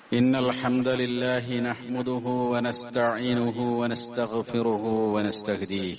إن الحمد لله نحمده ونستعينه ونستغفره ونستهديه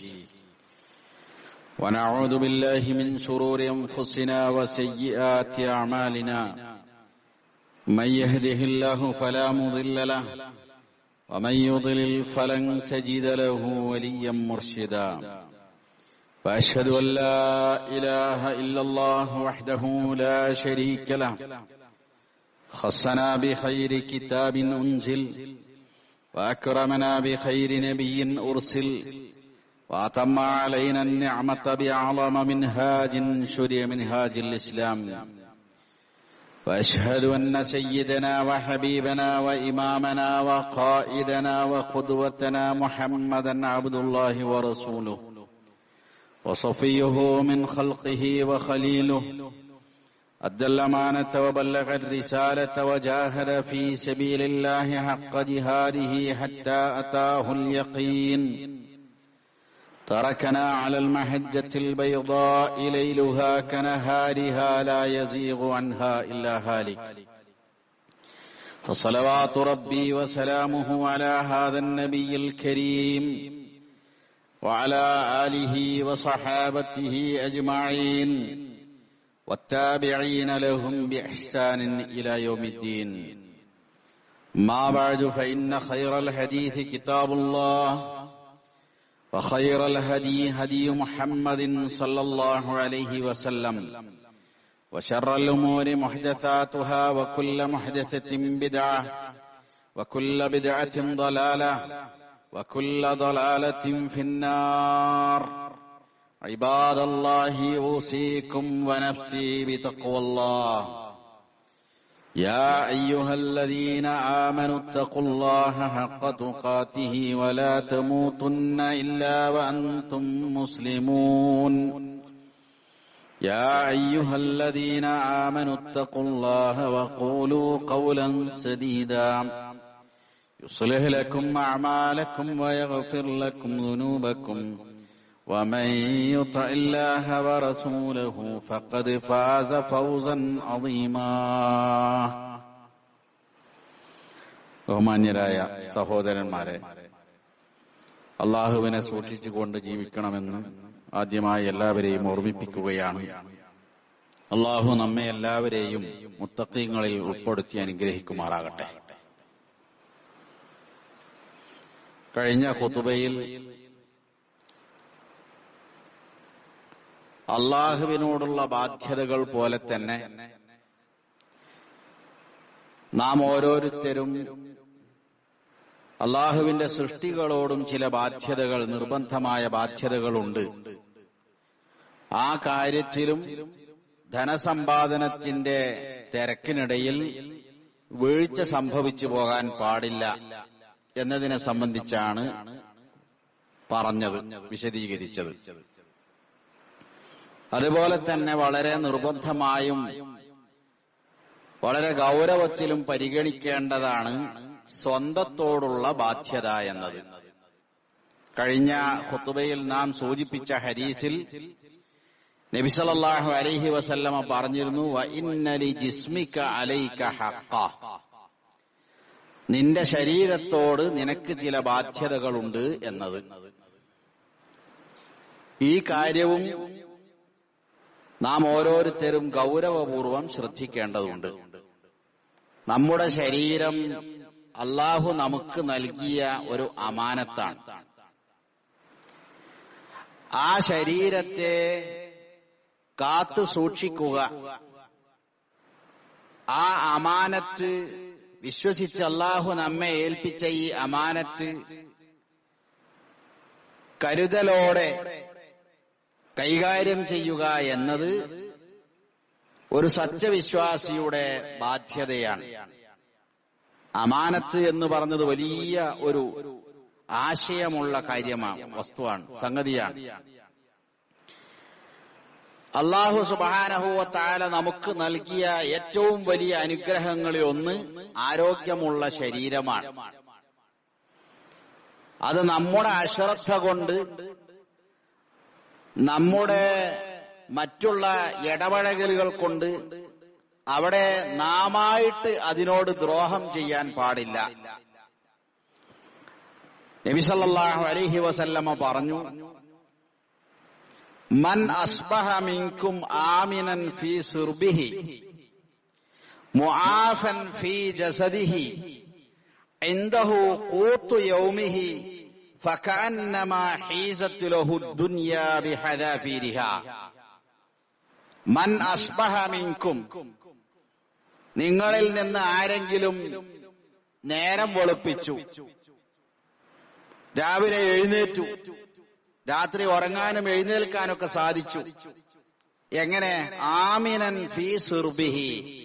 ونعوذ بالله من شرور أنفسنا وسيئات أعمالنا من يهده الله فلا مضل له ومن يضلل فلن تجد له وليا مرشدا وأشهد أن لا إله إلا الله وحده لا شريك له خصنا بخير كتاب أنزل وأكرمنا بخير نبي أرسل وأتم علينا النعمة بأعظم منهاج شري منهاج الإسلام وأشهد أن سيدنا وحبيبنا وإمامنا وقائدنا وقدوتنا محمدا عبد الله ورسوله وصفيه من خلقه وخليله أدى الأمانة وبلغ الرسالة وجاهد في سبيل الله حق جهاده حتى أتاه اليقين تركنا على المحجة البيضاء ليلها كنهارها لا يزيغ عنها إلا هالك فصلوات ربي وسلامه على هذا النبي الكريم وعلى آله وصحابته أجمعين والتابعين لهم بإحسان إلى يوم الدين ما بعد فإن خير الحديث كتاب الله وخير الهدي هدي محمد صلى الله عليه وسلم وشر الأمور محدثاتها وكل محدثة بدعة وكل بدعة ضلالة وكل ضلالة في النار عباد الله أوصيكم ونفسي بتقوى الله يا أيها الذين آمنوا اتقوا الله حق تقاته ولا تموتن إلا وأنتم مسلمون يا أيها الذين آمنوا اتقوا الله وقولوا قولا سديدا يصلح لكم أعمالكم ويغفر لكم ذنوبكم ومن يطع الله ورسوله فقد فاز فوزا عظيما ബഹുമാന്യരായ സഹോദരന്മാരെ അള്ളാഹുവിനെ സൂക്ഷിച്ചുകൊണ്ട് ജീവിക്കണമെന്ന് ആദ്യമായി എല്ലാവരെയും ഓർമ്മിപ്പിക്കുകയാണ് അള്ളാഹു നമ്മെ എല്ലാവരെയും മുത്തക്കീങ്ങളിൽ ഉൾപ്പെടുത്തി അനുഗ്രഹിക്കുമാറാകട്ടെ കഴിഞ്ഞ കുത്തുബയിൽ അള്ളാഹുവിനോടുള്ള ബാധ്യതകൾ പോലെ തന്നെ നാം ഓരോരുത്തരും അള്ളാഹുവിന്റെ സൃഷ്ടികളോടും ചില ബാധ്യതകൾ നിർബന്ധമായ ബാധ്യതകളുണ്ട് ആ കാര്യത്തിലും ധനസമ്പാദനത്തിന്റെ തിരക്കിനിടയിൽ വീഴ്ച സംഭവിച്ചു പോകാൻ പാടില്ല എന്നതിനെ സംബന്ധിച്ചാണ് പറഞ്ഞത് വിശദീകരിച്ചത് അതുപോലെ തന്നെ വളരെ നിർബന്ധമായും വളരെ ഗൗരവത്തിലും പരിഗണിക്കേണ്ടതാണ് സ്വന്തത്തോടുള്ള ബാധ്യത എന്നത് കഴിഞ്ഞ ഹുത്തുബയിൽ നാം സൂചിപ്പിച്ച ഹരീസിൽ നബിസലല്ലാഹു അലൈഹി വസല്ലമ പറഞ്ഞിരുന്നു ഇന്നലി ജിസ്മിക അലൈക ഹക്ക നിന്റെ ശരീരത്തോട് നിനക്ക് ചില ബാധ്യതകളുണ്ട് എന്നത് ഈ കാര്യവും നാം ഓരോരുത്തരും ഗൗരവപൂർവം ശ്രദ്ധിക്കേണ്ടതുണ്ട് നമ്മുടെ ശരീരം അള്ളാഹു നമുക്ക് നൽകിയ ഒരു അമാനത്താണ് ആ ശരീരത്തെ കാത്തു സൂക്ഷിക്കുക ആ അമാനത്ത് വിശ്വസിച്ച് അള്ളാഹു നമ്മെ ഏൽപ്പിച്ച ഈ അമാനത്ത് കരുതലോടെ കൈകാര്യം ചെയ്യുക എന്നത് ഒരു സത്യവിശ്വാസിയുടെ ബാധ്യതയാണ് അമാനത്ത് എന്ന് പറഞ്ഞത് വലിയ ഒരു ആശയമുള്ള കാര്യമാണ് വസ്തുവാണ് സംഗതിയാണ് അള്ളാഹു സുബാനഹുവത്താല നമുക്ക് നൽകിയ ഏറ്റവും വലിയ അനുഗ്രഹങ്ങളിൽ ഒന്ന് ആരോഗ്യമുള്ള ശരീരമാണ് അത് നമ്മുടെ അശ്രദ്ധ കൊണ്ട് നമ്മുടെ മറ്റുള്ള ഇടപഴകലുകൾ കൊണ്ട് അവിടെ നാമായിട്ട് അതിനോട് ദ്രോഹം ചെയ്യാൻ പാടില്ല നബിസല്ലാഹു അലൈഹി വസല്ലമ പറഞ്ഞു മൻ അസ്ബഹ മിൻകും ആമിനൻ ഫീ സുർബിഹി മുആഫൻ ഫീ ജസദിഹി عنده قوت يومه فكأنما حيزت له الدنيا بحذافيرها من أصبح منكم നിങ്ങളിൽ നിന്ന് ആരെങ്കിലും നേരം വെളുപ്പിച്ചു രാവിലെ എഴുന്നേറ്റു രാത്രി ഉറങ്ങാനും എഴുന്നേൽക്കാനൊക്കെ സാധിച്ചു എങ്ങനെ ആമിനൻ ഫീ സുർബിഹി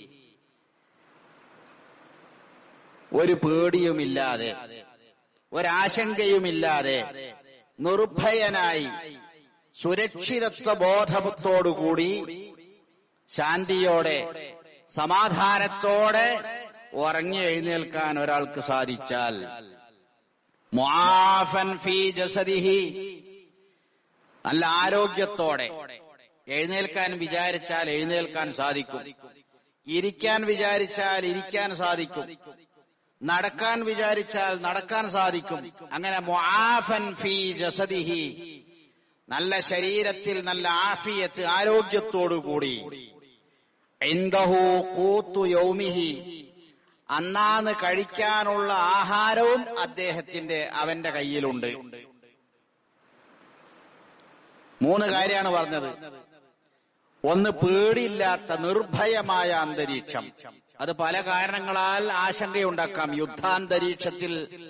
ഒരു പേടിയുമില്ലാതെ ഒരാശങ്കയുമില്ലാതെ നിർഭയനായി സുരക്ഷിതത്വ ബോധത്തോടുകൂടി ശാന്തിയോടെ സമാധാനത്തോടെ ഉറങ്ങി എഴുന്നേൽക്കാൻ ഒരാൾക്ക് സാധിച്ചാൽ മുആഫൻ ഫീ ജസദിഹി നല്ല ആരോഗ്യത്തോടെ എഴുന്നേൽക്കാൻ വിചാരിച്ചാൽ എഴുന്നേൽക്കാൻ സാധിക്കും ഇരിക്കാൻ വിചാരിച്ചാൽ ഇരിക്കാൻ സാധിക്കും നടക്കാൻ വിചാരിച്ചാൽ നടക്കാൻ സാധിക്കും അങ്ങനെ മുആഫൻ ഫീ ജസദിഹി നല്ല ശരീരത്തിൽ നല്ല ആഫിയത്ത് ആരോഗ്യത്തോടുകൂടി എന്തഹു കൂത്തു യൗമിഹി അന്നാന്ന് കഴിക്കാനുള്ള ആഹാരവും അദ്ദേഹത്തിന്റെ അവന്റെ കയ്യിലുണ്ട് മൂന്ന് കാര്യമാണ് പറഞ്ഞത് ഒന്ന് പേടിയില്ലാത്ത നിർഭയമായ അന്തരീക്ഷം അത് പല കാരണങ്ങളാൽ ആശങ്കയുണ്ടാക്കാം യുദ്ധാന്തരീക്ഷത്തിൽ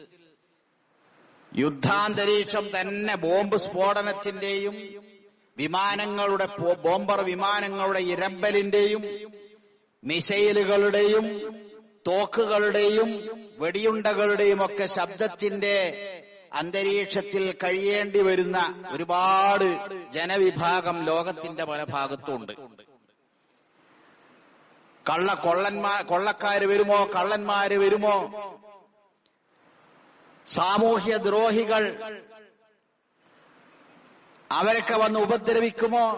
യുദ്ധാന്തരീക്ഷം തന്നെ ബോംബ് സ്ഫോടനത്തിന്റെയും വിമാനങ്ങളുടെ പോ- ബോംബർ വിമാനങ്ങളുടെ ഇരമ്പലിന്റെയും മിസൈലുകളുടെയും തോക്കുകളുടെയും വെടിയുണ്ടകളുടെയും ഒക്കെ ശബ്ദത്തിന്റെ അന്തരീക്ഷത്തിൽ കഴിയേണ്ടി വരുന്ന ഒരുപാട് ജനവിഭാഗം ലോകത്തിന്റെ പല ഭാഗത്തുണ്ട് കള്ള കൊള്ളന്മാ കൊള്ളക്കാര് വരുമോ കള്ളന്മാര് വരുമോ സാമൂഹ്യ ദ്രോഹികൾ അവരൊക്കെ വന്ന് ഉപദ്രവിക്കുമോ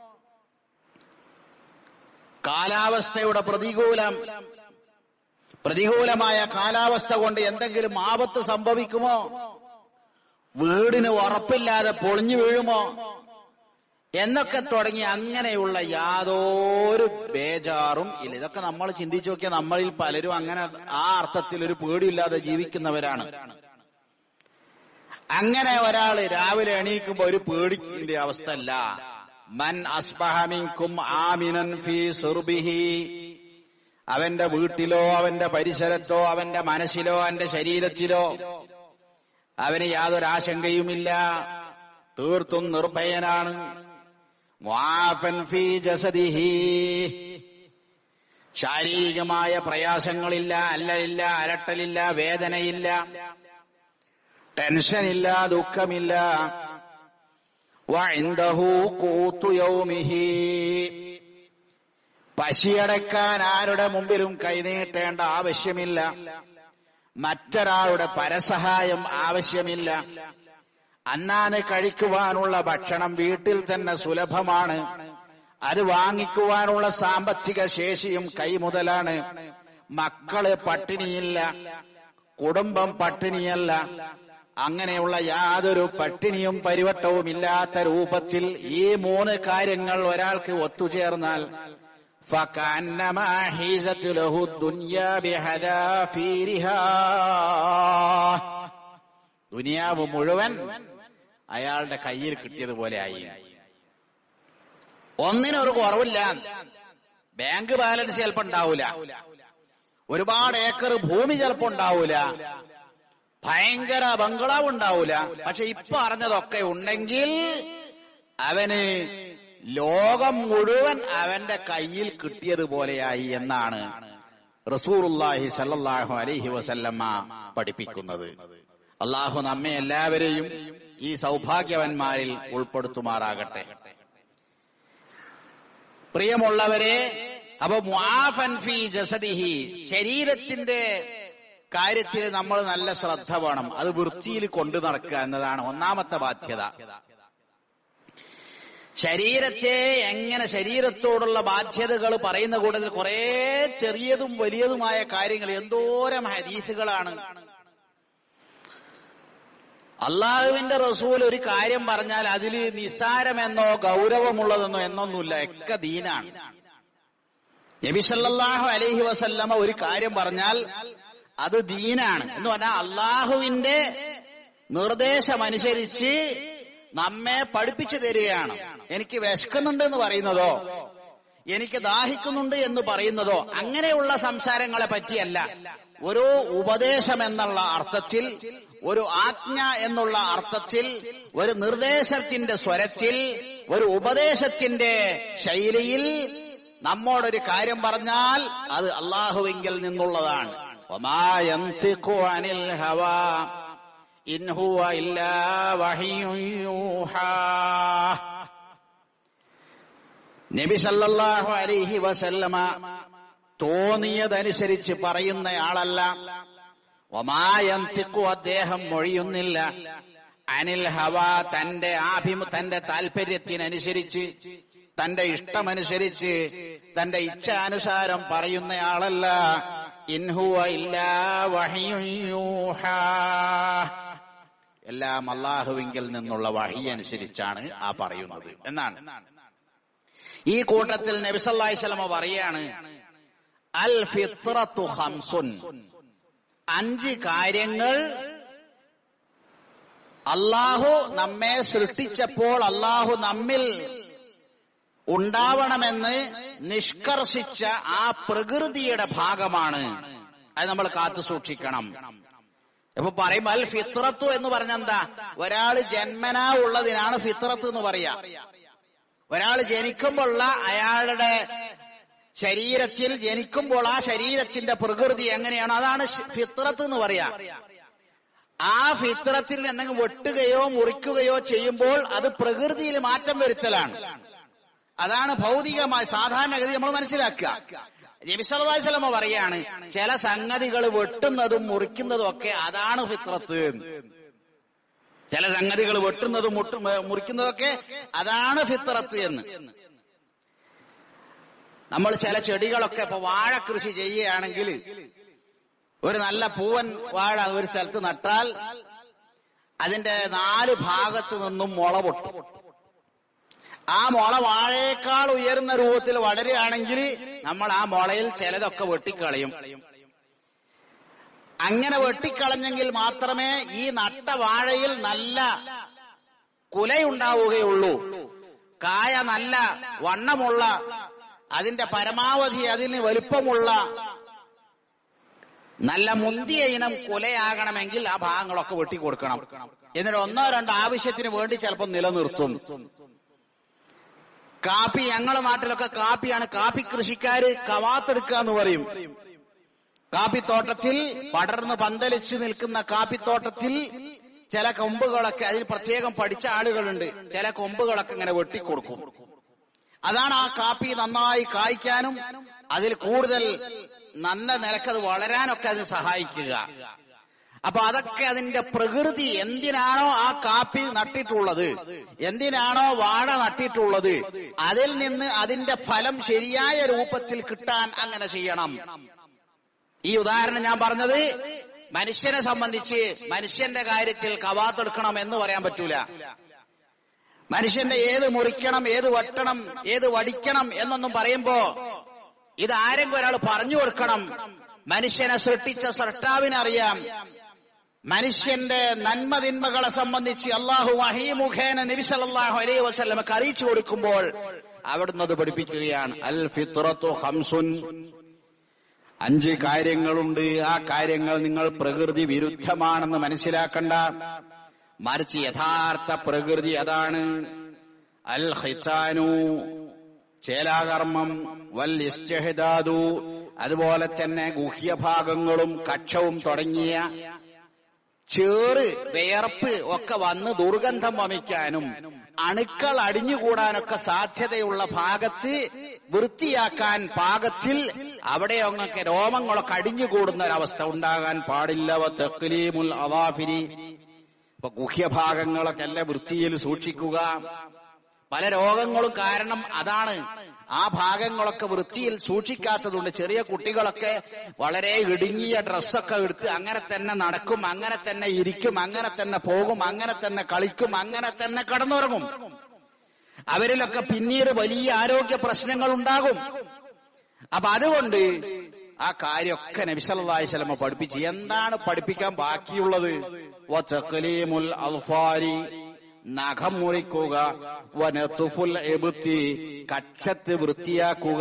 കാലാവസ്ഥയുടെ പ്രതികൂലം പ്രതികൂലമായ കാലാവസ്ഥ കൊണ്ട് എന്തെങ്കിലും ആപത്ത് സംഭവിക്കുമോ വീടിന് ഉറപ്പില്ലാതെ പൊളിഞ്ഞു വീഴുമോ എന്നൊക്കെ തുടങ്ങി അങ്ങനെയുള്ള യാതൊരു ബേജാറും ഇല്ല ഇതൊക്കെ നമ്മൾ ചിന്തിച്ചു നോക്കിയാൽ നമ്മളിൽ പലരും അങ്ങനെ ആ അർത്ഥത്തിൽ ഒരു പേടിയില്ലാതെ ജീവിക്കുന്നവരാണ് അങ്ങനെ ഒരാള് രാവിലെ എണീക്കുമ്പോ ഒരു പേടിക്കേണ്ട അവസ്ഥ അല്ല മൻ അസ്ബഹമിൻകും ആമിനൻ ഫീ സുർബിഹി അവന്റെ വീട്ടിലോ അവന്റെ പരിസരത്തോ അവന്റെ മനസ്സിലോ അവന്റെ ശരീരത്തിലോ അവന് യാതൊരു ആശങ്കയുമില്ല തീർത്തും നിർഭയനാണ് മുആഫൻ ഫീ ജസദിഹി ശാരീരികമായ പ്രയാസങ്ങളില്ല അല്ലലില്ല അലട്ടലില്ല വേദനയില്ല ടെൻഷനില്ല ദുഃഖമില്ല വഇൻദഹു ഖൂതു യൗമിഹി പശിയടക്കാൻ ആരുടെ മുമ്പിലും കൈനീട്ടേണ്ട ആവശ്യമില്ല മറ്റൊരാളുടെ പരസഹായം ആവശ്യമില്ല അന്നാന് കഴിക്കുവാനുള്ള ഭക്ഷണം വീട്ടിൽ തന്നെ സുലഭമാണ് അത് വാങ്ങിക്കുവാനുള്ള സാമ്പത്തിക ശേഷിയും കൈമുതലാണ് മക്കള് പട്ടിണിയില്ല കുടുംബം പട്ടിണിയല്ല അങ്ങനെയുള്ള യാതൊരു പട്ടിണിയും പരിവട്ടവും ഇല്ലാത്ത രൂപത്തിൽ ഈ മൂന്ന് കാര്യങ്ങൾ ഒരാൾക്ക് ഒത്തുചേർന്നാൽ فكأنما حيزت له الدنيا بحذافيرها ദുനിയാവ് മുഴുവൻ അയാളുടെ കയ്യിൽ കിട്ടിയതുപോലെ ആയി ഒന്നിനൊരു കുറവില്ല ബാങ്ക് ബാലൻസ് ചിലപ്പോ ഉണ്ടാവൂല ഒരുപാട് ഏക്കർ ഭൂമി ചിലപ്പോ ഉണ്ടാവൂല ഭയങ്കര ബംഗ്ലാവ് ഉണ്ടാവൂല പക്ഷെ ഇപ്പൊ അറിഞ്ഞതൊക്കെ ഉണ്ടെങ്കിൽ അവന് ലോകം മുഴുവൻ അവന്റെ കയ്യിൽ കിട്ടിയതുപോലെയായി എന്നാണ് റസൂറുല്ലാഹി സല്ലല്ലാഹു അലൈഹി വസല്ലമ്മ പഠിപ്പിക്കുന്നത് അള്ളാഹു നമ്മെ എല്ലാവരെയും ഈ സൗഭാഗ്യവന്മാരിൽ ഉൾപ്പെടുത്തുമാറാകട്ടെ പ്രിയമുള്ളവരെ അപ്പൊ മുആഫൻ ഫീ ജസദിഹി ശരീരത്തിന്റെ കാര്യത്തിൽ നമ്മൾ നല്ല ശ്രദ്ധ വേണം അത് വൃത്തിയിൽ കൊണ്ടു നടക്കുക എന്നതാണ് ഒന്നാമത്തെ ബാധ്യത ശരീരത്തെ എങ്ങനെ ശരീരത്തോടുള്ള ബാധ്യതകൾ പറയുന്ന കൂട്ടത്തിൽ കുറെ ചെറിയതും വലിയതുമായ കാര്യങ്ങൾ എന്തോരം ഹദീസുകളാണ് അള്ളാഹുവിന്റെ റസൂൽ ഒരു കാര്യം പറഞ്ഞാൽ അതിൽ നിസ്സാരമെന്നോ ഗൗരവമുള്ളതെന്നോ എന്നൊന്നുമില്ല ഒക്കെ ദീനാണ് നബിസല്ലാഹു അലൈഹി വസല്ലമ ഒരു കാര്യം പറഞ്ഞാൽ അത് ദീനാണ് എന്ന് പറഞ്ഞാൽ അള്ളാഹുവിന്റെ നിർദ്ദേശമനുസരിച്ച് നമ്മെ പഠിപ്പിച്ചു തരികയാണ് എനിക്ക് വിശക്കുന്നുണ്ട് എന്ന് പറയുന്നതോ എനിക്ക് ദാഹിക്കുന്നുണ്ട് എന്ന് പറയുന്നതോ അങ്ങനെയുള്ള സംസാരങ്ങളെ പറ്റിയല്ല ഒരു ഉപദേശം എന്നുള്ള അർത്ഥത്തിൽ ഒരു ആജ്ഞ എന്നുള്ള അർത്ഥത്തിൽ ഒരു നിർദ്ദേശത്തിന്റെ സ്വരത്തിൽ ഒരു ഉപദേശത്തിന്റെ ശൈലിയിൽ നമ്മോടൊരു കാര്യം പറഞ്ഞാൽ അത് അള്ളാഹുവിങ്കിൽ നിന്നുള്ളതാണ് വമാ യന്തിഖു അനിൽ ഹവാ ഇൻ ഹുവ ഇല്ലാ വഹിയുൻ യൂഹാ നബി സല്ലല്ലാഹു അലൈഹി വസല്ലമ തോന്നിയതനുസരിച്ച് പറയുന്നയാളല്ല ഒമായന്തിക്കു അദ്ദേഹം മൊഴിയുന്നില്ല അനിൽ ഹവ തന്റെ ആഭിമു തന്റെ താല്പര്യത്തിനനുസരിച്ച് തന്റെ ഇഷ്ടമനുസരിച്ച് തന്റെ ഇച്ഛാനുസാരം പറയുന്നയാളല്ല ഇൻഹുവ ഇല്ലാ വഹിയൂഹാ എല്ലാം അള്ളാഹുവിങ്കിൽ നിന്നുള്ള വഹി അനുസരിച്ചാണ് ആ പറയുന്നത് എന്നാണ് ഈ കൂട്ടത്തിൽ നബിസല്ലാഹി സ്വലമ പറയാണ് അൽ ഫിത്രത്തു ഹംസുൻ അഞ്ച് കാര്യങ്ങൾ അള്ളാഹു നമ്മെ സൃഷ്ടിച്ചപ്പോൾ അള്ളാഹു നമ്മിൽ ഉണ്ടാവണമെന്ന് നിഷ്കർഷിച്ച ആ പ്രകൃതിയുടെ ഭാഗമാണ് അത് നമ്മൾ കാത്തു സൂക്ഷിക്കണം ഇപ്പൊ പറയുമ്പോ അൽ ഫിത്രത്തു എന്ന് പറഞ്ഞെന്താ ഒരാള് ജന്മനാ ഉള്ളതിനാണ് ഫിത്രത്ത് എന്ന് പറയാ ഒരാൾ ജനിക്കുമ്പോഴുള്ള അയാളുടെ ശരീരത്തിൽ ജനിക്കുമ്പോൾ ആ ശരീരത്തിന്റെ പ്രകൃതി എങ്ങനെയാണോ അതാണ് ഫിത്രത്ത് എന്ന് പറയാ ആ ഫിത്രത്തിൽ എന്തെങ്കിലും വെട്ടുകയോ മുറിക്കുകയോ ചെയ്യുമ്പോൾ അത് പ്രകൃതിയിൽ മാറ്റം വരുത്തലാണ് അതാണ് ഭൗതികമായി സാധാരണഗതി നമ്മൾ മനസ്സിലാക്കുക നബിസലമ പറയാണ് ചില സംഗതികൾ വെട്ടുന്നതും മുറിക്കുന്നതും ഒക്കെ അതാണ് ഫിത്രത്ത് ചില സംഗതികൾ വെട്ടുന്നതും മുട്ടും മുറിക്കുന്നതൊക്കെ അതാണ് ഫിത്രത്ത് എന്ന് നമ്മൾ ചില ചെടികളൊക്കെ ഇപ്പൊ വാഴ കൃഷി ചെയ്യുകയാണെങ്കിൽ ഒരു നല്ല പൂവൻ വാഴ ഒരു സ്ഥലത്ത് നട്ടാൽ അതിന്റെ നാല് ഭാഗത്ത് നിന്നും മുള പൊട്ടും ആ മുള വാഴയേക്കാൾ ഉയർന്ന രൂപത്തിൽ വളരുകയാണെങ്കിൽ നമ്മൾ ആ മുളയിൽ ചിലതൊക്കെ വെട്ടിക്കളയും അങ്ങനെ വെട്ടിക്കളഞ്ഞെങ്കിൽ മാത്രമേ ഈ നട്ട വാഴയിൽ നല്ല കുലയുണ്ടാവുകയുള്ളൂ കായ നല്ല വണ്ണമുള്ള അതിന്റെ പരമാവധി അതിന് വലുപ്പമുള്ള നല്ല മുന്തിയ ഇനം കുലയാകണമെങ്കിൽ ആ ഭാഗങ്ങളൊക്കെ വെട്ടിക്കൊടുക്കണം എന്നിട്ട് ഒന്നോ രണ്ടോ ആവശ്യത്തിന് വേണ്ടി ചിലപ്പോൾ നിലനിർത്തും കാപ്പി ഞങ്ങളെ നാട്ടിലൊക്കെ കാപ്പിയാണ് കാപ്പി കൃഷിക്കാര് കവാത്തെടുക്കുക എന്ന് പറയും കാപ്പിത്തോട്ടത്തിൽ പടർന്ന് പന്തലിച്ചു നിൽക്കുന്ന കാപ്പിത്തോട്ടത്തിൽ ചില കൊമ്പുകളൊക്കെ അതിൽ പ്രത്യേകം പഠിച്ച ആളുകളുണ്ട് ചില കൊമ്പുകളൊക്കെ ഇങ്ങനെ വെട്ടിക്കൊടുക്കും അതാണ് ആ കാപ്പി നന്നായി കായ്ക്കാനും അതിൽ കൂടുതൽ നല്ല നിലക്കത് വളരാനൊക്കെ അതിന് സഹായിക്കുക അപ്പൊ അതൊക്കെ അതിന്റെ പ്രകൃതി എന്തിനാണോ ആ കാപ്പി നട്ടിട്ടുള്ളത് എന്തിനാണോ വാഴ നട്ടിട്ടുള്ളത് അതിൽ നിന്ന് അതിന്റെ ഫലം ശരിയായ രൂപത്തിൽ കിട്ടാൻ അങ്ങനെ ചെയ്യണം ഈ ഉദാഹരണം ഞാൻ പറഞ്ഞത് മനുഷ്യനെ സംബന്ധിച്ച് മനുഷ്യന്റെ കാര്യത്തിൽ കവാത്തെടുക്കണം എന്ന് പറയാൻ പറ്റൂല മനുഷ്യന്റെ ഏത് മുറിക്കണം ഏത് വെട്ടണം ഏത് വടിക്കണം എന്നൊന്നും പറയുമ്പോ ഇത് ആരെങ്കിലും ഒരാൾ പറഞ്ഞു കൊടുക്കണം മനുഷ്യനെ സൃഷ്ടിച്ച സൃഷ്ടാവിനറിയാം മനുഷ്യന്റെ നന്മതിന്മകളെ സംബന്ധിച്ച് അള്ളാഹു വഹീ മുഖേന നബിസല്ലാഹു അലൈഹി വസ്ലമക്ക് അറിയിച്ചു കൊടുക്കുമ്പോൾ അവിടുന്ന് അത് പഠിപ്പിക്കുകയാണ് അൽ ഫിത്രത്തു ഹംസുൻ അഞ്ച് കാര്യങ്ങളുണ്ട് ആ കാര്യങ്ങൾ നിങ്ങൾ പ്രകൃതി വിരുദ്ധമാണെന്ന് മനസ്സിലാക്കണ്ട മറിച്ച് യഥാർത്ഥ പ്രകൃതി അതാണ് അൽ ഹിത്താനു ചേലാകർമ്മം വൽ ഇസ്റ്റഹിദാദു അതുപോലെ തന്നെ ഗുഹ്യഭാഗങ്ങളും കക്ഷവും തുടങ്ങിയ ചേറ് വേർപ്പ് ഒക്കെ വന്ന് ദുർഗന്ധം വമിക്കാനും അണുക്കൾ അടിഞ്ഞുകൂടാനൊക്കെ സാധ്യതയുള്ള ഭാഗത്ത് വൃത്തിയാക്കാൻ പാകത്തിൽ അവിടെയൊക്കെ രോമങ്ങളൊക്കെ അടിഞ്ഞുകൂടുന്ന ഒരവസ്ഥ ഉണ്ടാകാൻ പാടില്ല തെക്കലീമുൽ അവാഫിരി ഇപ്പൊ ഗുഹ്യഭാഗങ്ങളൊക്കെ അല്ല വൃത്തിയിൽ സൂക്ഷിക്കുക പല രോഗങ്ങളും കാരണം അതാണ് ആ ഭാഗങ്ങളൊക്കെ വൃത്തിയിൽ സൂക്ഷിക്കാത്തതുകൊണ്ട് ചെറിയ കുട്ടികളൊക്കെ വളരെ ഇടുങ്ങിയ ഡ്രസ്സൊക്കെ എടുത്ത് അങ്ങനെ തന്നെ നടക്കും അങ്ങനെ തന്നെ ഇരിക്കും അങ്ങനെ തന്നെ പോകും അങ്ങനെ തന്നെ കളിക്കും അങ്ങനെ തന്നെ കിടന്നുറങ്ങും അവരിലൊക്കെ പിന്നീട് വലിയ ആരോഗ്യ പ്രശ്നങ്ങൾ ഉണ്ടാകും അപ്പൊ അതുകൊണ്ട് ആ കാര്യമൊക്കെ നബിസല്ലാഹി സ്വലമ പഠിപ്പിച്ച് എന്താണ് പഠിപ്പിക്കാൻ ബാക്കിയുള്ളത് വതഖലീമുൽ അൽഫാരി നഖം മുറിക്കുക വനത്തുഫുൽ എബുത്തി കക്ഷത്ത് വൃത്തിയാക്കുക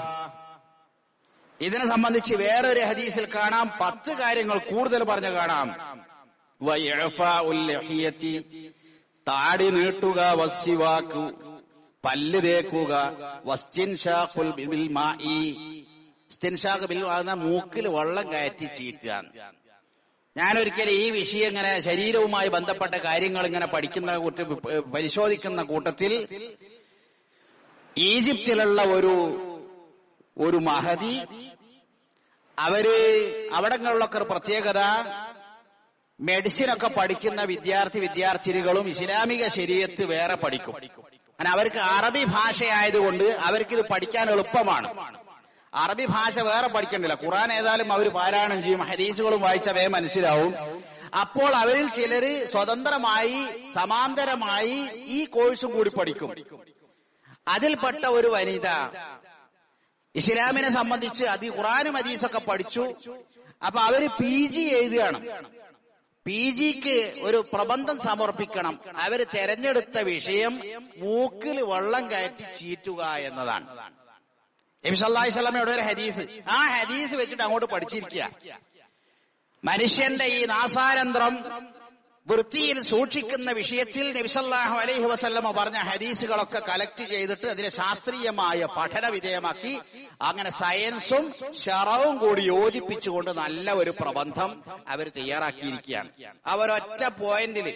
ഇതിനെ സംബന്ധിച്ച് വേറൊരു ഹദീസിൽ കാണാം പത്ത് കാര്യങ്ങൾ കൂടുതൽ പറഞ്ഞു കാണാം വയഫഉൽ ലഹിയത്തി താടി നീട്ടുക വസ്സിവാക്കു പല്ല് തേക്കുക വസ്തിൻഷാഖുൽ ബിൽ മാഇ സ്തിൻഷാഖ് ബിൽ മാ മൂക്കിൽ വെള്ളം കയറ്റി ചീറ്റുക ഞാനൊരിക്കലും ഈ വിഷയം ഇങ്ങനെ ശരീരവുമായി ബന്ധപ്പെട്ട കാര്യങ്ങൾ ഇങ്ങനെ പഠിക്കുന്ന കൂട്ട പരിശോധിക്കുന്ന കൂട്ടത്തിൽ ഈജിപ്തിലുള്ള ഒരു ഒരു മഹതി അവര് അവിടങ്ങളിലൊക്കെ ഒരു പ്രത്യേകത മെഡിസിൻ ഒക്കെ പഠിക്കുന്ന വിദ്യാർത്ഥി വിദ്യാർത്ഥിനികളും ഇസ്ലാമിക ശരീരത്ത് വേറെ പഠിക്കും അങ്ങനെ അവർക്ക് അറബി ഭാഷയായതുകൊണ്ട് അവർക്ക് ഇത് പഠിക്കാൻ എളുപ്പമാണ് അറബി ഭാഷ വേറെ പഠിക്കണ്ടില്ല ഖുറാൻ ഏതായാലും അവർ പാരായണം ചെയ്യും ഹദീസുകളും വായിച്ചവയെ മനസ്സിലാവും അപ്പോൾ അവരിൽ ചിലര് സ്വതന്ത്രമായി സമാന്തരമായി ഈ കോഴ്സും കൂടി പഠിക്കും അതിൽപ്പെട്ട ഒരു വനിത ഇസ്ലാമിനെ സംബന്ധിച്ച് അത് ഖുറാനും ഹദീസൊക്കെ പഠിച്ചു അപ്പൊ അവര് പി ജി എഴുതുകയാണ് പി ജിക്ക് ഒരു പ്രബന്ധം സമർപ്പിക്കണം അവര് തെരഞ്ഞെടുത്ത വിഷയം മൂക്കിൽ വെള്ളം കയറ്റി ചീറ്റുക എന്നതാണ് നബിസല്ലാഹി സ്വലാമയുടെ ഒരു ഹദീസ് ആ ഹദീസ് വെച്ചിട്ട് അങ്ങോട്ട് പഠിച്ചിരിക്കുക മനുഷ്യന്റെ ഈ നാസാരന്ധ്രം വൃത്തിയിൽ സൂക്ഷിക്കുന്ന വിഷയത്തിൽ നബിസല്ലാഹു അലൈഹി വസല്ലമ പറഞ്ഞ ഹദീസുകളൊക്കെ കലക്ട് ചെയ്തിട്ട് അതിനെ ശാസ്ത്രീയമായ പഠന വിധേയമാക്കി അങ്ങനെ സയൻസും ഷറവും കൂടി യോജിപ്പിച്ചുകൊണ്ട് നല്ല ഒരു പ്രബന്ധം അവർ തയ്യാറാക്കിയിരിക്കുകയാണ് അവരൊറ്റ പോയിന്റിൽ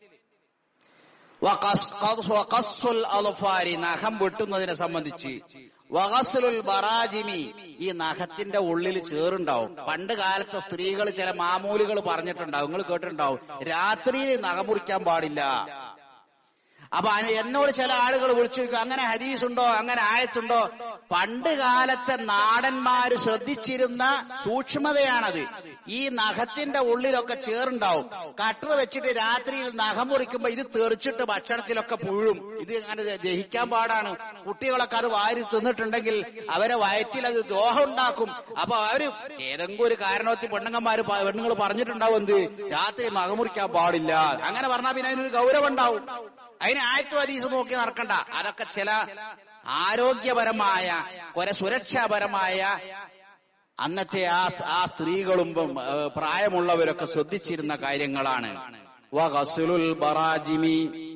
നഖം വെട്ടുന്നതിനെ സംബന്ധിച്ച് വകസുലുൽ ബറാജിമി ഈ നഖത്തിന്റെ ഉള്ളിൽ ചേറുണ്ടാവും പണ്ട് കാലത്തെ സ്ത്രീകൾ ചില മാമൂലുകൾ പറഞ്ഞിട്ടുണ്ടാവും നിങ്ങൾ കേട്ടിട്ടുണ്ടാവും രാത്രിയിൽ നഖം മുറിക്കാൻ പാടില്ല അപ്പൊ അന- എന്നോട് ചില ആളുകൾ വിളിച്ചു ചോദിക്കും അങ്ങനെ ഹദീസ് ഉണ്ടോ അങ്ങനെ ആയത്തുണ്ടോ പണ്ട് കാലത്തെ നാടന്മാര് ശ്രദ്ധിച്ചിരുന്ന സൂക്ഷ്മതയാണത് ഈ നഖത്തിന്റെ ഉള്ളിലൊക്കെ ചേറുണ്ടാവും കട്ടർ വെച്ചിട്ട് രാത്രിയിൽ നഖം മുറിക്കുമ്പോ ഇത് തെറിച്ചിട്ട് ഭക്ഷണത്തിലൊക്കെ പുഴും ഇത് അങ്ങനെ ദ- ദഹിക്കാൻ പാടാണ് കുട്ടികളൊക്കെ അത് വാരി തിന്നിട്ടുണ്ടെങ്കിൽ അവരെ വയറ്റിൽ അത് ദോഹം ഉണ്ടാക്കും അപ്പൊ അവര് ഏതെങ്കിലും ഒരു കാരണത്തിൽ പെണ്ണുങ്ങന്മാര് പ- പെണ്ണുങ്ങൾ പറഞ്ഞിട്ടുണ്ടാവും എന്ത് രാത്രി നഖം മുറിക്കാൻ പാടില്ല അങ്ങനെ പറഞ്ഞാൽ പിന്നെ അതിനൊരു ഗൗരവം ഉണ്ടാവും അതിന് ആയത്തു ഹദീസ് നോക്കി നടക്കണ്ട അതൊക്കെ ചില ആരോഗ്യപരമായ കുറെ സുരക്ഷാപരമായ അന്നത്തെ ആ ആ സ്ത്രീകളും ഏ, പ്രായമുള്ളവരൊക്കെ ശ്രദ്ധിച്ചിരുന്ന കാര്യങ്ങളാണ് വഗസ്ലുൽ ബറാജിമി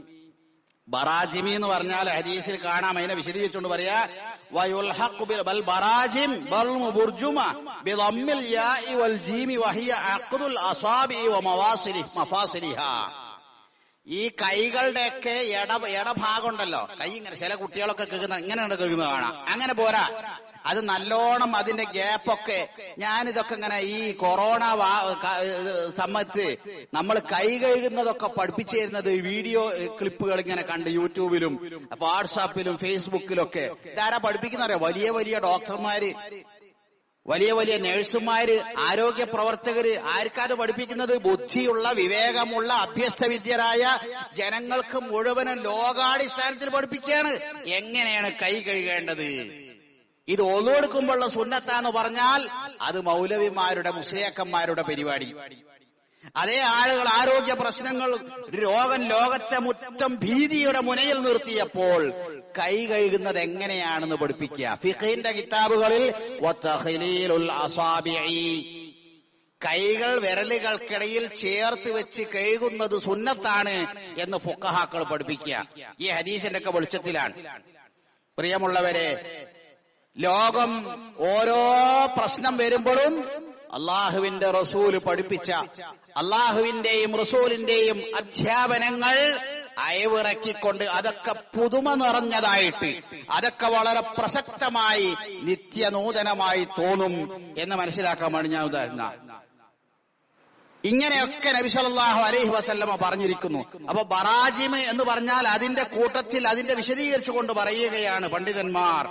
ബറാജിമി എന്ന് പറഞ്ഞാൽ ഹദീസിൽ കാണാം അതിനെ വിശദീകരിച്ചുകൊണ്ട് പറയാ വയുൽഹഖു ബിൽ ബൽ ബറാജിം ബൽമു ബുർജുമ ബിദമ്മിൽ യാഇ വൽ ജീമി വഹിയ അഖ്ദുൽ അസാബി വ മവാസിലി മഫാസിലിഹാ ഈ കൈകളുടെയൊക്കെ ഇട ഇടഭാഗം ഉണ്ടല്ലോ കൈ ഇങ്ങനെ ചില കുട്ടികളൊക്കെ കേൾക്കുന്ന ഇങ്ങനെയാണ് കേൾക്കുന്നത് കാണാം അങ്ങനെ പോരാ അത് നല്ലോണം അതിന്റെ ഗ്യാപ്പൊക്കെ ഞാനിതൊക്കെ ഇങ്ങനെ ഈ കൊറോണ വാ- ക- ഇത് സമയത്ത് നമ്മൾ കൈ കഴുകുന്നതൊക്കെ പഠിപ്പിച്ചു തരുന്നത് വീഡിയോ ക്ലിപ്പുകൾ ഇങ്ങനെ കണ്ട് യൂട്യൂബിലും വാട്സാപ്പിലും ഫേസ്ബുക്കിലൊക്കെ ഇതാരാ പഠിപ്പിക്കുന്നറിയോ വലിയ വലിയ ഡോക്ടർമാര് വലിയ വലിയ നഴ്സുമാര് ആരോഗ്യ പ്രവർത്തകര് ആർക്കാത് പഠിപ്പിക്കുന്നത് ബുദ്ധിയുള്ള വിവേകമുള്ള അഭ്യസ്തവിദ്യരായ ജനങ്ങൾക്ക് മുഴുവനും ലോകാടിസ്ഥാനത്തിൽ പഠിപ്പിക്കുകയാണ് എങ്ങനെയാണ് കൈ കഴുകേണ്ടത് ഇത് ഒന്നുകൊടുക്കുമ്പോഴുള്ള സുന്നത്താന്ന് പറഞ്ഞാൽ അത് മൗലവിമാരുടെ മുസ്ലിയാക്കന്മാരുടെ പരിപാടി അതേ ആളുകൾ ആരോഗ്യ പ്രശ്നങ്ങൾ രോഗം ലോകത്തെ മുറ്റം ഭീതിയുടെ മുനയിൽ നിർത്തിയപ്പോൾ കൈ കഴുകുന്നത് എങ്ങനെയാണെന്ന് പഠിപ്പിക്കുക ഫിഖിന്റെ കിതാബുകളിൽ വത്തഖ്ലീലുൽ അസാബിഇ. കൈകൾ വിരലുകൾക്കിടയിൽ ചേർത്ത് വെച്ച് കഴുകുന്നത് സുന്നത്താണ് എന്ന് ഫുക്കഹാക്കൾ പഠിപ്പിക്കുക ഈ ഹദീസിന്റെ ഒക്കെ വെളിച്ചത്തിലാണ് പ്രിയമുള്ളവരെ ലോകം ഓരോ പ്രശ്നം വരുമ്പോഴും അള്ളാഹുവിന്റെ റസൂല് പഠിപ്പിച്ച അള്ളാഹുവിന്റെയും റസൂലിന്റെയും അധ്യാപനങ്ങൾ അയവിറക്കിക്കൊണ്ട് അതൊക്കെ പുതുമ നിറഞ്ഞതായിട്ട് അതൊക്കെ വളരെ പ്രസക്തമായി നിത്യനൂതനമായി തോന്നും എന്ന് മനസ്സിലാക്കാൻ വേണ്ടി ഞാൻ ഉദാഹരണം ഇങ്ങനെയൊക്കെ നബി സല്ലല്ലാഹു അലൈഹി വസല്ലമ പറഞ്ഞിരിക്കുന്നു അപ്പൊ ബറാജിമ് എന്ന് പറഞ്ഞാൽ അതിന്റെ കൂട്ടത്തിൽ അതിന്റെ വിശദീകരിച്ചുകൊണ്ട് പറയുകയാണ് പണ്ഡിതന്മാർ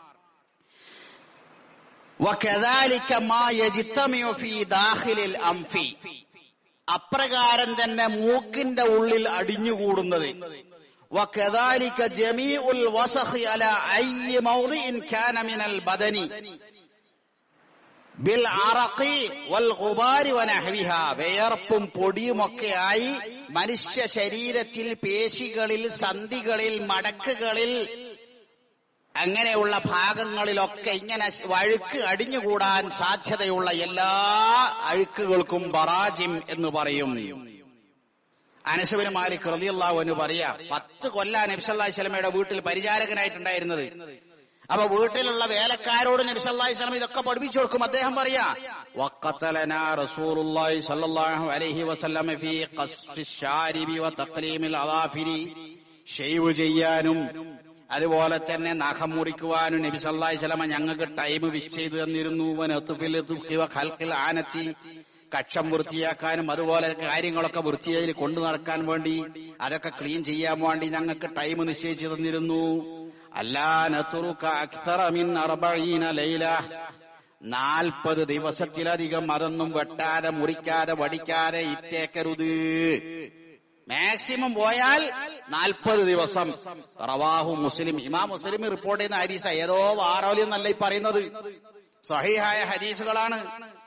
وكذلك ما يجتمع في داخل الأنف അപ്രകാരം തന്നെ മൂക്കിന്റെ ഉള്ളിൽ അടിഞ്ഞുകൂടുന്നത് وكذلك جميع الوسخ على أي موضع كان من البدن ബിൽ അറഖി വൽ ഖുബാരി വനഹ്വിഹ വേർപ്പും പൊടിയുമൊക്കെയായി മനുഷ്യ ശരീരത്തിൽ പേശികളിൽ സന്ധികളിൽ മടക്കുകളിൽ അങ്ങനെയുള്ള ഭാഗങ്ങളിലൊക്കെ ഇങ്ങനെ വഴുക്ക് അടിഞ്ഞുകൂടാൻ സാധ്യതയുള്ള എല്ലാ അഴുക്കുകൾക്കും ബറാജിം എന്ന് പറയും അനസുബിന് മാലിക് റളിയല്ലാഹു എന്ന് പറയാ പത്ത് കൊല്ലാൻ നബിസല്ലാഹി സ്വലമയുടെ വീട്ടിൽ പരിചാരകനായിട്ടുണ്ടായിരുന്നത് അപ്പൊ വീട്ടിലുള്ള വേലക്കാരോട് നബിസല്ലാഹി സ്വലം ഇതൊക്കെ പഠിപ്പിച്ചു കൊടുക്കും അദ്ദേഹം പറയാ വഖത്തലനാ റസൂലുള്ളാഹി സ്വല്ലല്ലാഹു അലൈഹി വസല്ലം ഫീ ഖസ്ഫി ശാരിബി വ തഖ്ലീമിൽ അദാഫിരി ഷെയ്വ് ചെയ്യാനും അതുപോലെ തന്നെ നഖം മുറിക്കുവാനും നബി സല്ലല്ലാഹി സ്വലമ ഞങ്ങൾക്ക് ടൈം വിഷ് ചെയ്തു തന്നിരുന്നു വനത്തുഫിൽ തുഖി വ ഖൽഖിൽ ആനത്തി കക്ഷം വൃത്തിയാക്കാനും അതുപോലെ കാര്യങ്ങളൊക്കെ വൃത്തിയായി കൊണ്ടു നടക്കാൻ വേണ്ടി അതൊക്കെ ക്ലീൻ ചെയ്യാൻ വേണ്ടി ഞങ്ങൾക്ക് ടൈം നിശ്ചയിച്ചു തന്നിരുന്നു അല്ലാ നതുറുക അക്തറ മിൻ അർബഈന ലൈല നാൽപ്പത് ദിവസത്തിലധികം അതൊന്നും വെട്ടാതെ മുറിക്കാതെ വടിക്കാതെ ഇറ്റേക്കരുത് മാക്സിമം പോയാൽ നാൽപ്പത് ദിവസം റവാഹു മുസ്ലിം ഇമാം മുസ്ലിം റിപ്പോർട്ട് ചെയ്യുന്ന ഹദീസ ഏതോ വാറോലി എന്നല്ല ഈ പറയുന്നത് സഹിഹായ ഹദീസുകളാണ്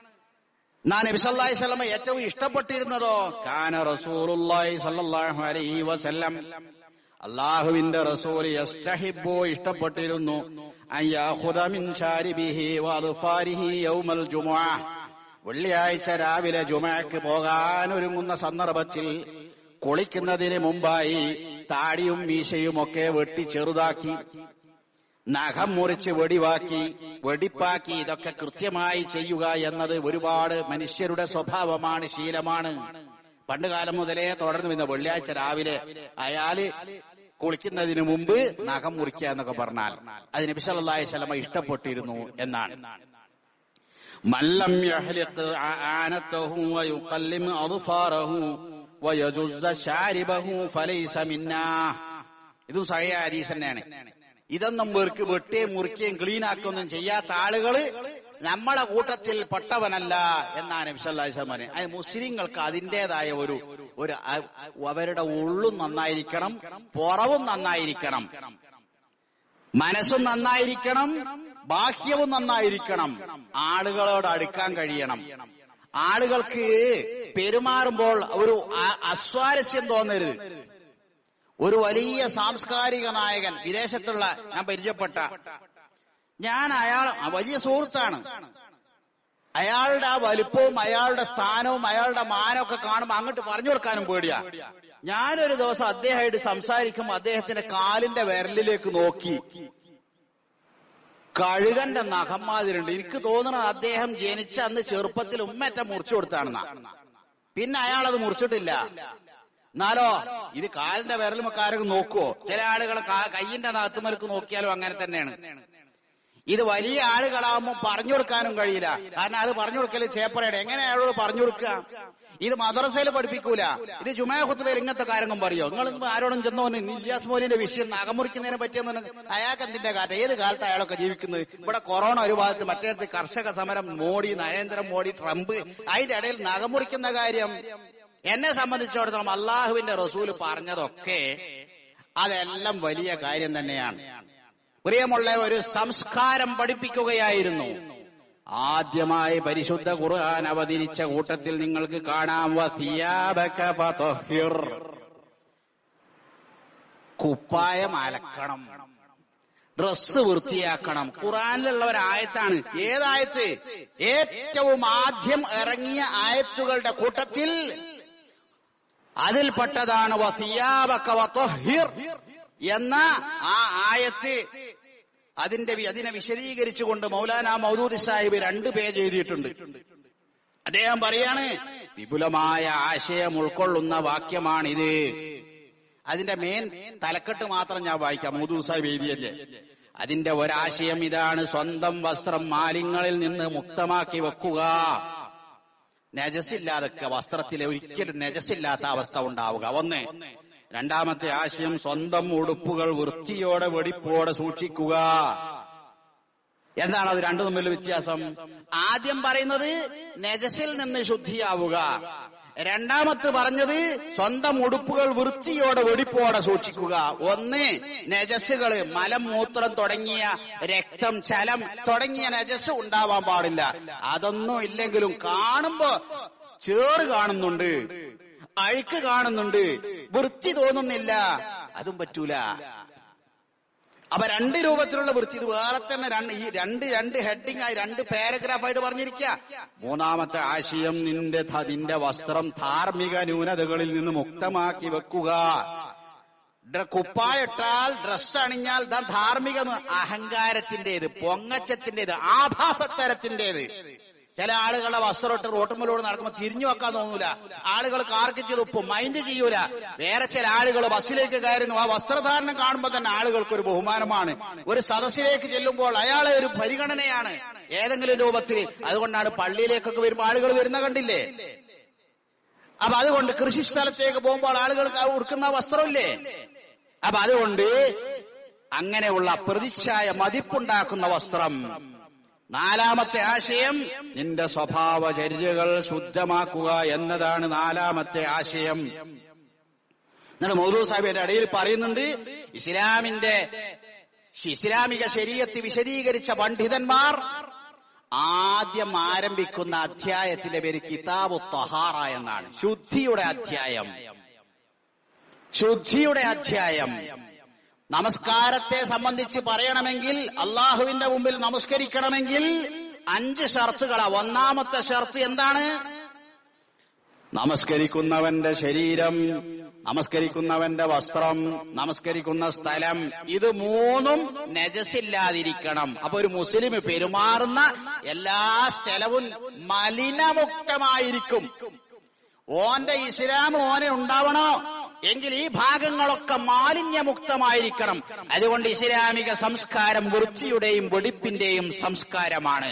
നാ നബി സല്ലല്ലാഹി അലൈഹി വസല്ലം ഏറ്റവും ഇഷ്ടപ്പെട്ടിരുന്നതോ കാന റസൂലുള്ളാഹി സല്ലല്ലാഹു അലൈഹി വസല്ലം അള്ളാഹുവിന്റെ റസൂൽ യസ്തഹിബു ഇഷ്ടപ്പെട്ടിരുന്നു അൻ യാഖുദ മിൻ ശാരിബിഹി വഅദ്ഫാരിഹി യൗമൽ ജുമുഅ വെള്ളിയാഴ്ച രാവിലെ ജുമഅക്ക് പോകാൻ ഒരുങ്ങുന്ന സന്ദർഭത്തിൽ കുളിക്കുന്നതിന് മുമ്പായി താടിയും മീശയും ഒക്കെ വെട്ടി ചെറുതാക്കി നഖം മുറിച്ച് വെടിവാക്കി വെടിപ്പാക്കി ഇതൊക്കെ കൃത്യമായി ചെയ്യുക എന്നത് ഒരുപാട് മനുഷ്യരുടെ സ്വഭാവമാണ് ശീലമാണ് പണ്ടുകാലം മുതലേ തുടർന്നു വന്ന വെള്ളിയാഴ്ച രാവിലെ അയാള് കുളിക്കുന്നതിന് മുമ്പ് നഖം മുറിക്കുക എന്നൊക്കെ പറഞ്ഞാൽ അത് നബി സല്ലല്ലാഹു അലൈഹി വസല്ലമ ഇഷ്ടപ്പെട്ടിരുന്നു എന്നാണ് മല്ലം യഹ്ലിഖ് ആനതഹു വയുഖല്ലിം അദ്ഫാറഹു വയജുസ്സ ശാരിബഹു ഫലൈസ മിന്നാ ഇതും സഹിയ ഹദീസ് തന്നെയാണ് ഇതൊന്നും പേർക്ക് വെട്ടുകയും മുറിക്കുകയും ക്ലീൻ ആക്കുകയൊന്നും ചെയ്യാത്ത ആളുകള് നമ്മളെ കൂട്ടത്തിൽ പെട്ടവനല്ല എന്നാണ് വിശല്ലാസ്മാന് അത് മുസ്ലിങ്ങൾക്ക് അതിന്റേതായ ഒരു ഒരു അ- അവരുടെ ഉള്ളും നന്നായിരിക്കണം പുറവും നന്നായിരിക്കണം മനസ്സും നന്നായിരിക്കണം ബാഹ്യവും നന്നായിരിക്കണം ആളുകളോട് അടുക്കാൻ കഴിയണം ആളുകൾക്ക് പെരുമാറുമ്പോൾ ഒരു അ- അസ്വാരസ്യം തോന്നരുത് ഒരു വലിയ സാംസ്കാരിക നായകൻ വിദേശത്തുള്ള ഞാൻ പരിചയപ്പെട്ട ഞാൻ അയാൾ ആ വലിയ സുഹൃത്താണ് അയാളുടെ ആ വലുപ്പവും അയാളുടെ സ്ഥാനവും അയാളുടെ മാനമൊക്കെ കാണുമ്പോൾ അങ്ങോട്ട് പറഞ്ഞു കൊടുക്കാനും പേടിയാ ഞാനൊരു ദിവസം അദ്ദേഹമായിട്ട് സംസാരിക്കുമ്പോൾ അദ്ദേഹത്തിന്റെ കാലിന്റെ വിരലിലേക്ക് നോക്കി കഴുകന്റെ നഖന്മാതിരുണ്ട് എനിക്ക് തോന്നുന്നത് അദ്ദേഹം ജനിച്ച അന്ന് ചെറുപ്പത്തിൽ ഉമ്മറ്റ മുറിച്ചു കൊടുത്താണെന്നാ പിന്നെ അയാൾ അത് മുറിച്ചിട്ടില്ല എന്നാലോ ഇത് കാലിന്റെ വിരലുമൊക്കെ ആരെങ്കിലും നോക്കുവോ ചില ആളുകൾ കാ- കയ്യിന്റെ നകത്തുമലക്ക് നോക്കിയാലും അങ്ങനെ തന്നെയാണ് ഇത് വലിയ ആളുകളാവുമ്പോൾ പറഞ്ഞു കൊടുക്കാനും കഴിയില്ല കാരണം അത് പറഞ്ഞു കൊടുക്കല് ചേപ്പറയുടെ എങ്ങനെ അയാളോട് പറഞ്ഞു കൊടുക്കുക ഇത് മദ്രസയിൽ പഠിപ്പിക്കൂല ഇത് ജുമാ ഖുത്തുബയിൽ ഇങ്ങനത്തെ കാര്യങ്ങൾ പറയോ നിങ്ങൾ ആരോടും ചെന്നോ നില്യാസ് മോലിന്റെ വിഷയം നഖമുറിക്കുന്നതിനെ പറ്റിയെന്ന് അയാൾക്ക് എന്തിന്റെ കാറ്റ ഏത് കാലത്ത് അയാളൊക്കെ ജീവിക്കുന്നത് ഇവിടെ കൊറോണ ഒരു ഭാഗത്ത് മറ്റേടത്ത് കർഷക സമരം മോഡി നരേന്ദ്ര മോഡി ട്രംപ് അതിന്റെ ഇടയിൽ നഖമുറിക്കുന്ന കാര്യം എന്നെ സംബന്ധിച്ചിടത്തോളം അള്ളാഹുവിന്റെ റസൂല് പറഞ്ഞതൊക്കെ അതെല്ലാം വലിയ കാര്യം തന്നെയാണ് പ്രിയമുള്ള ഒരു സംസ്കാരം പഠിപ്പിക്കുകയായിരുന്നു ആദ്യമായി പരിശുദ്ധ ഖുർആൻ അവതരിച്ച കൂട്ടത്തിൽ നിങ്ങൾക്ക് കാണാം വസിയാബക ഫതഹിർ. കുപ്പായം അലക്കണം ഡ്രസ് വൃത്തിയാക്കണം ഖുറാനിലുള്ള ഒരു ആയത്താണ് ഏതായത്ത് ഏറ്റവും ആദ്യം ഇറങ്ങിയ ആയത്തുകളുടെ കൂട്ടത്തിൽ അതിൽപ്പെട്ടതാണ് വസിയാബക വതഹിർ എന്ന ആ ആയത്ത് അതിന്റെ വി- അതിനെ വിശദീകരിച്ചുകൊണ്ട് മൗലാന മൗദൂദി സാഹിബ് രണ്ട് പേജ് എഴുതിയിട്ടുണ്ട് അദ്ദേഹം പറയാണ് വിപുലമായ ആശയം ഉൾക്കൊള്ളുന്ന വാക്യമാണിത് അതിന്റെ മേൻ തലക്കെട്ട് മാത്രം ഞാൻ വായിക്കാം മൗദൂദ് സാഹിബ് എഴുതിയല്ലേ അതിന്റെ ഒരാശയം ഇതാണ് സ്വന്തം വസ്ത്രം മാലിങ്ങളിൽ നിന്ന് മുക്തമാക്കി വെക്കുക നജസില്ലാതെ വസ്ത്രത്തിൽ ഒരിക്കലും നജസില്ലാത്ത അവസ്ഥ ഉണ്ടാവുക ഒന്ന് രണ്ടാമത്തെ ആശയം സ്വന്തം ഉടുപ്പുകൾ വൃത്തിയോടെ വെടിപ്പോടെ സൂക്ഷിക്കുക എന്താണ് അത് രണ്ടു തമ്മിലുള്ള വ്യത്യാസം ആദ്യം പറയുന്നത് നജസിൽ നിന്ന് ശുദ്ധിയാവുക രണ്ടാമത്ത് പറഞ്ഞത് സ്വന്തം ഉടുപ്പുകൾ വൃത്തിയോടെ വെടിപ്പോടെ സൂക്ഷിക്കുക ഒന്ന് നജസ്സുകള് മലം മൂത്രം തുടങ്ങിയ രക്തം ചലം തുടങ്ങിയ നജസ് ഉണ്ടാവാൻ പാടില്ല അതൊന്നും ഇല്ലെങ്കിലും കാണുമ്പോ ചേറ് കാണുന്നുണ്ട് അഴുക്ക് കാണുന്നുണ്ട് വൃത്തി തോന്നുന്നില്ല അതും പറ്റൂല അപ്പൊ രണ്ട് രൂപത്തിലുള്ള വൃത്തി ഇത് വേറെ തന്നെ രണ്ട് ഈ രണ്ട് രണ്ട് ഹെഡിങ് ആയി രണ്ട് പാരഗ്രാഫ് ആയിട്ട് പറഞ്ഞിരിക്കുക മൂന്നാമത്തെ ആശയം നിന്റെ ധ- നിന്റെ വസ്ത്രം ധാർമ്മിക ന്യൂനതകളിൽ നിന്ന് മുക്തമാക്കി വെക്കുക ഡ്ര- കുപ്പായിട്ടാൽ ഡ്രസ് അണിഞ്ഞാൽ ദാ ധാർമ്മിക ന്നു- അഹങ്കാരത്തിന്റേത് പൊങ്ങച്ചത്തിന്റേത് ആഭാസത്തരത്തിന്റേത് ചില ആളുകളുടെ വസ്ത്രം ഇട്ട് റോട്ടുമ്മലോട് നടക്കുമ്പോൾ തിരിഞ്ഞു വെക്കാൻ തോന്നൂല ആളുകൾ കാർക്കിച്ച് തുപ്പും മൈൻഡ് ചെയ്യൂല വേറെ ചില ആളുകൾ ബസ്സിലേക്ക് കയറുന്നു ആ വസ്ത്രധാരണം കാണുമ്പോൾ തന്നെ ആളുകൾക്ക് ഒരു ബഹുമാനമാണ് ഒരു സദസ്സിലേക്ക് ചെല്ലുമ്പോൾ അയാളെ ഒരു പരിഗണനയാണ് ഏതെങ്കിലും രൂപത്തിൽ അതുകൊണ്ടാണ് പള്ളിയിലേക്കൊക്കെ വരുമ്പോൾ ആളുകൾ വരുന്ന കണ്ടില്ലേ അപ്പൊ അതുകൊണ്ട് കൃഷി സ്ഥലത്തേക്ക് പോകുമ്പോൾ ആളുകൾക്ക് ആ ഉടുക്കുന്ന വസ്ത്രമില്ലേ അപ്പൊ അതുകൊണ്ട് അങ്ങനെയുള്ള പ്രതിച്ഛായ മതിപ്പുണ്ടാക്കുന്ന വസ്ത്രം നാലാമത്തെ ആശയം നിന്റെ സ്വഭാവചര്യകൾ ശുദ്ധമാക്കുക എന്നതാണ് നാലാമത്തെ ആശയം എന്നിട്ട് മൗലൂ സാഹിബിന്റെ ഇടയിൽ പറയുന്നുണ്ട് ഇസ്ലാമിന്റെ ഇസ്ലാമിക ശരീരത്ത് വിശദീകരിച്ച പണ്ഡിതന്മാർ ആദ്യം ആരംഭിക്കുന്ന അധ്യായത്തിന്റെ പേര് കിതാബു തഹാറ എന്നാണ് ശുദ്ധിയുടെ അധ്യായം ശുദ്ധിയുടെ അധ്യായം നമസ്കാരത്തെ സംബന്ധിച്ച് പറയണമെങ്കിൽ അള്ളാഹുവിന്റെ മുമ്പിൽ നമസ്കരിക്കണമെങ്കിൽ അഞ്ച് ഷർത്തുകളാ ഒന്നാമത്തെ ഷർത്ത് എന്താണ് നമസ്കരിക്കുന്നവന്റെ ശരീരം നമസ്കരിക്കുന്നവന്റെ വസ്ത്രം നമസ്കരിക്കുന്ന സ്ഥലം ഇത് മൂന്നും നജസില്ലാതിരിക്കണം അപ്പൊ ഒരു മുസ്ലിം പെരുമാറുന്ന എല്ലാ സ്ഥലവും മലിനമുക്തമായിരിക്കും ഓന്റെ ഇസ്ലാം ഓനെ ഉണ്ടാവണോ എങ്കിൽ ഈ ഭാഗങ്ങളൊക്കെ മാലിന്യമുക്തമായിരിക്കണം അതുകൊണ്ട് ഇസ്ലാമിക സംസ്കാരം വൃത്തിയുടെയും വെടിപ്പിന്റെയും സംസ്കാരമാണ്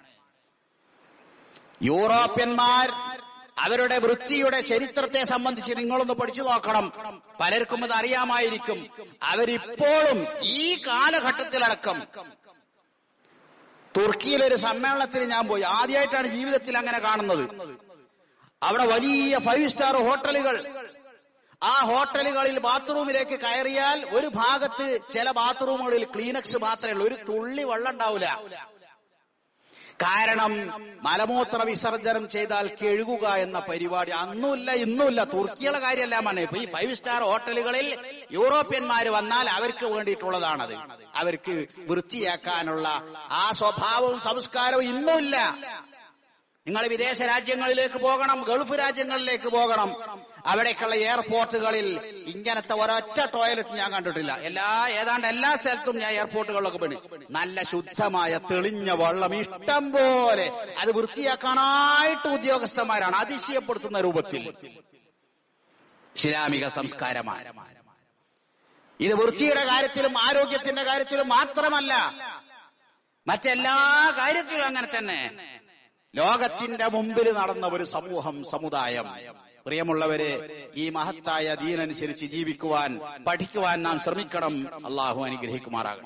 യൂറോപ്യന്മാർ അവരുടെ വൃത്തിയുടെ ചരിത്രത്തെ സംബന്ധിച്ച് നിങ്ങളൊന്ന് പഠിച്ചു നോക്കണം പലർക്കും അത് അറിയാമായിരിക്കും അവരിപ്പോഴും ഈ കാലഘട്ടത്തിലടക്കം തുർക്കിയിലൊരു സമ്മേളനത്തിന് ഞാൻ പോയി ആദ്യമായിട്ടാണ് ജീവിതത്തിൽ അങ്ങനെ കാണുന്നത് അവിടെ വലിയ ഫൈവ് സ്റ്റാർ ഹോട്ടലുകൾ ആ ഹോട്ടലുകളിൽ ബാത്റൂമിലേക്ക് കയറിയാൽ ഒരു ഭാഗത്ത് ചില ബാത്റൂമുകളിൽ ക്ലീനക്സ് മാത്രമേ ഉള്ളൂ ഒരു തുള്ളി വെള്ളം ഉണ്ടാവില്ല കാരണം മലമൂത്ര വിസർജനം ചെയ്താൽ കെഴുകുക എന്ന പരിപാടി അന്നുമില്ല ഇന്നുമില്ല തുർക്കിയുടെ കാര്യമല്ല മനെ ഇപ്പൊ ഈ ഫൈവ് സ്റ്റാർ ഹോട്ടലുകളിൽ യൂറോപ്യന്മാര് വന്നാൽ അവർക്ക് വേണ്ടിയിട്ടുള്ളതാണത് അവർക്ക് വൃത്തിയാക്കാനുള്ള ആ സ്വഭാവവും സംസ്കാരവും ഇന്നുമില്ല നിങ്ങൾ വിദേശ രാജ്യങ്ങളിലേക്ക് പോകണം ഗൾഫ് രാജ്യങ്ങളിലേക്ക് പോകണം അവിടേക്കുള്ള എയർപോർട്ടുകളിൽ ഇങ്ങനത്തെ ഒരൊറ്റ ടോയ്ലറ്റ് ഞാൻ കണ്ടിട്ടില്ല എല്ലാ ഏതാണ്ട് എല്ലാ സ്ഥലത്തും ഞാൻ എയർപോർട്ടുകളിലൊക്കെ പോയി നല്ല ശുദ്ധമായ തെളിഞ്ഞ വെള്ളം ഇഷ്ടം പോലെ അത് വൃത്തിയാക്കാനായിട്ട് ഉദ്യോഗസ്ഥന്മാരാണ് അതിശയപ്പെടുത്തുന്ന രൂപത്തിൽ ഇസ്ലാമിക സംസ്കാരമാണ് ഇത് വൃത്തിയുടെ കാര്യത്തിലും ആരോഗ്യത്തിന്റെ കാര്യത്തിലും മാത്രമല്ല മറ്റെല്ലാ കാര്യത്തിലും അങ്ങനെ തന്നെ ലോകത്തിന്റെ മുമ്പിൽ നടന്ന ഒരു സമൂഹം സമുദായം പ്രിയമുള്ളവരെ ഈ മഹത്തായ ദീനനുസരിച്ച് ജീവിക്കുവാൻ പഠിക്കുവാൻ നാം ശ്രമിക്കണം അള്ളാഹു അനുഗ്രഹിക്കുമാറാകണം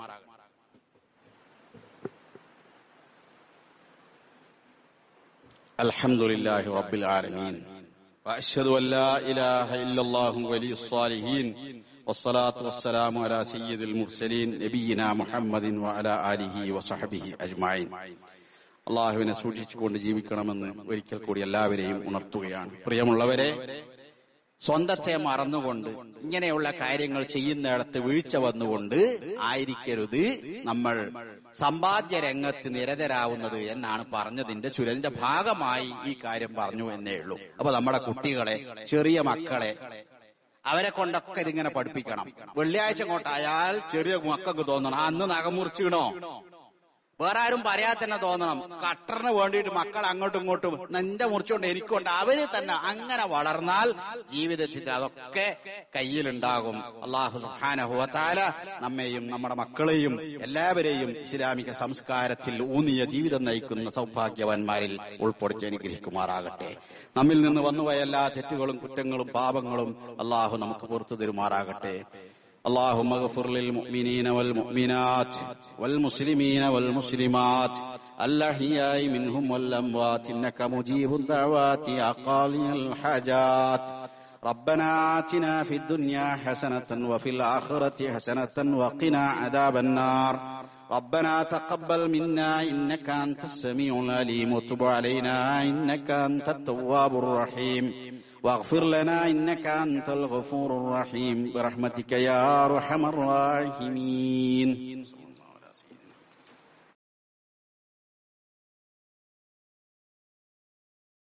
الحمد لله رب العالمين وأشهد أن لا إله إلا الله ولي الصالحين والصلاة والسلام على سيد المرسلين نبينا محمد وعلى آله وصحبه أجمعين അള്ളാഹുവിനെ സൂക്ഷിച്ചുകൊണ്ട് ജീവിക്കണമെന്ന് ഒരിക്കൽ കൂടി എല്ലാവരെയും ഉണർത്തുകയാണ് പ്രിയമുള്ളവരെ സ്വന്തത്തെ മറന്നുകൊണ്ട് ഇങ്ങനെയുള്ള കാര്യങ്ങൾ ചെയ്യുന്നിടത്ത് വീഴ്ച വന്നുകൊണ്ട് ആയിരിക്കരുത് നമ്മൾ സമ്പാദ്യ രംഗത്ത് നിരതരാവുന്നത് എന്നാണ് പറഞ്ഞതിന്റെ ചുരലിന്റെ ഭാഗമായി ഈ കാര്യം പറഞ്ഞു എന്നേ ഉള്ളൂ അപ്പൊ നമ്മുടെ കുട്ടികളെ ചെറിയ മക്കളെ അവരെ കൊണ്ടൊക്കെ ഇതിങ്ങനെ പഠിപ്പിക്കണം വെള്ളിയാഴ്ച കൊണ്ടായാൽ ചെറിയ മക്കൾക്ക് തോന്നണം ആ, അന്ന് നഖം മുറിച്ചിടണോ വേറെ ആരും പറയാതെ തന്നെ തോന്നണം കട്ടറിന് വേണ്ടിയിട്ട് മക്കൾ അങ്ങോട്ടും ഇങ്ങോട്ടും നിന്റെ മുറിച്ചുകൊണ്ട് എനിക്കുണ്ട് അവര് തന്നെ അങ്ങനെ വളർന്നാൽ ജീവിതത്തിൽ അതൊക്കെ കയ്യിലുണ്ടാകും അള്ളാഹു സുഹാനഹുവത്താല നമ്മെയും നമ്മുടെ മക്കളെയും എല്ലാവരെയും ഇസ്ലാമിക സംസ്കാരത്തിൽ ഊന്നിയ ജീവിതം നയിക്കുന്ന സൗഭാഗ്യവാന്മാരിൽ ഉൾപ്പെടുത്തി അനുഗ്രഹിക്കുമാറാകട്ടെ നമ്മിൽ നിന്ന് വന്നുപോയ എല്ലാ തെറ്റുകളും കുറ്റങ്ങളും പാപങ്ങളും അള്ളാഹു നമുക്ക് പുറത്തു തരുമാറാകട്ടെ اللهم اغفر للمؤمنين والمؤمنات والمسلمين والمسلمات الأحياء منهم والأموات إنك مجيب الدعوات يا قاضي الحاجات ربنا آتنا في الدنيا حسنة وفي الآخرة حسنة وقنا عذاب النار ربنا تقبل منا إنك أنت السميع العليم وتب علينا إنك أنت التواب الرحيم واغفر لنا إنك أنت الغفور الرحيم برحمتك يا أرحم الراحمين